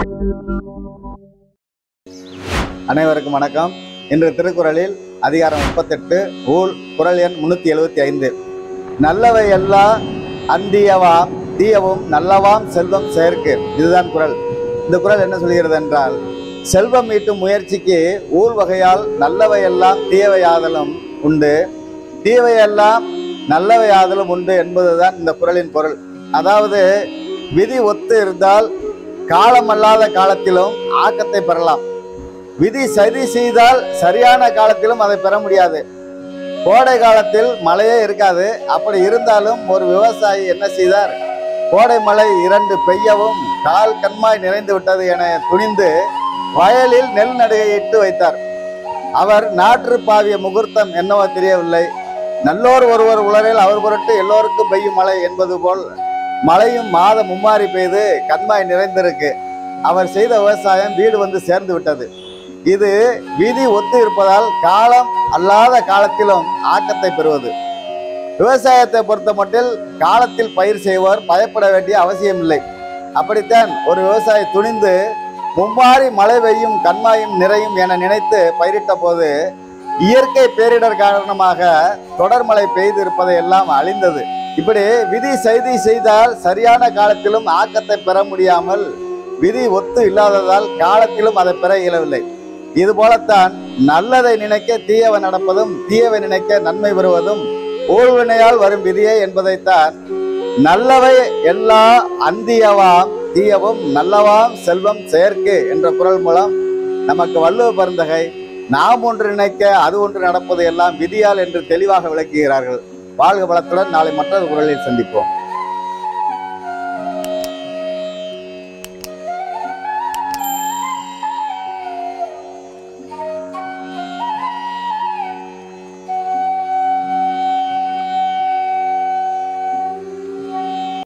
அனைவருக்கும் வணக்கம் இன்று திருக்குறளில் அதிகாரம் முப்பத்தெட்டு ஊழ் குறள் எண் முன்னூற்றி எழுபத்தி ஐந்து நல்லவை எல்லாம் அந்தியவாம் தீயவும் நல்லவாம் செல்வம் செயற்கு இதுதான் குறள் இந்த குறள் என்ன சொல்கிறது என்றால் செல்வம் ஈட்டும் முயற்சிக்கு ஊழ் வகையால் நல்லவையெல்லாம் தீயவையாதலும் உண்டு தீயவையெல்லாம் நல்லவையாதலும் உண்டு என்பதுதான் இந்த குறளின் பொருள் அதாவது விதி ஒத்து இருந்தால் காலமல்லாத காலத்திலும் ஆக்கத்தை பெறலாம் விதி சதி செய்தால் சரியான காலத்திலும் அதை பெற முடியாது கோடை காலத்தில் மழையே இருக்காது அப்படி இருந்தாலும் ஒரு விவசாயி என்ன செய்தார் கோடை மழை இரண்டு பெய்யவும் கால் கண்மாய் நிறைந்து விட்டது என துணிந்து வயலில் நெல் நடுகையிட்டு வைத்தார் அவர் நாற்று பாவிய முகூர்த்தம் என்னவோ தெரியவில்லை நல்லோர் ஒருவர் உலரில் அவர் பொருட்டு எல்லோருக்கும் பெய்யும் மழை என்பது போல் மழையும் மாதம் மும்மாறி பெய்து கண்மாய் நிறைந்திருக்கு அவர் செய்த விவசாயம் வீடு வந்து சேர்ந்து விட்டது இது விதி ஒத்து இருப்பதால் காலம் அல்லாத காலத்திலும் ஆக்கத்தை பெறுவது விவசாயத்தை பொறுத்த மட்டில் காலத்தில் பயிர் செய்வோர் பயப்பட வேண்டிய அவசியம் இல்லை அப்படித்தான் ஒரு விவசாயி துணிந்து மும்மாறி மழை பெய்யும் கண்மாயும் நிறையும் என நினைத்து பயிரிட்ட போது இயற்கை பேரிடர் காரணமாக தொடர் மழை பெய்து இருப்பதை எல்லாம் அழிந்தது இப்படி விதி செய்தி செய்தால் சரியான காலத்திலும் ஆக்கத்தை பெற முடியாமல் விதி ஒத்து இல்லாததால் காலத்திலும் அதை பெற இயலவில்லை இது போலத்தான் நல்லதை நினைக்க தீயவை நடப்பதும் தீயவை நினைக்க நன்மை வருவதும் ஊழ்வினையால் வரும் விதியே என்பதைத்தான் நல்லவை எல்லா அந்தியவாம் தீயவும் நல்லவாம் செல்வம் செயற்கு என்ற குரல் மூலம் நமக்கு வள்ளுவ பருந்தகை நாம் ஒன்று நினைக்க அது ஒன்று நடப்பது எல்லாம் விதியால் என்று தெளிவாக விளக்குகிறார்கள் வாழ்க வளத்துடன் நாளை மற்றொரு குரலில் சந்திப்போம்